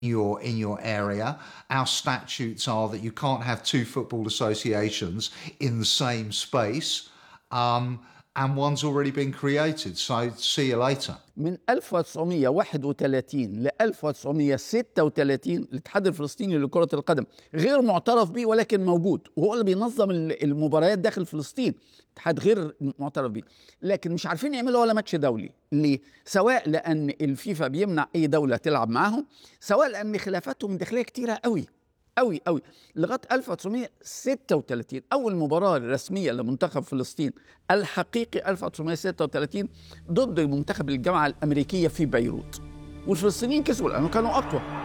your in your area. Our statutes are that you can't have two football associations in the same space. Um, and one's already been created. So see you later. من 1931 ل 1936 الاتحاد الفلسطيني لكرة القدم غير معترف به ولكن موجود وهو اللي بينظم المباريات داخل فلسطين اتحاد غير معترف به لكن مش عارفين يعملوا ولا ماتش دولي ليه؟ سواء لأن الفيفا بيمنع أي دولة تلعب معاهم سواء لأن خلافاتهم الداخلية كتيرة قوي قوي قوي لغايه 1936 اول مباراه رسميه لمنتخب فلسطين الحقيقي 1936 ضد منتخب الجامعه الامريكيه في بيروت والفلسطينيين كسبوا لانه كانوا اقوى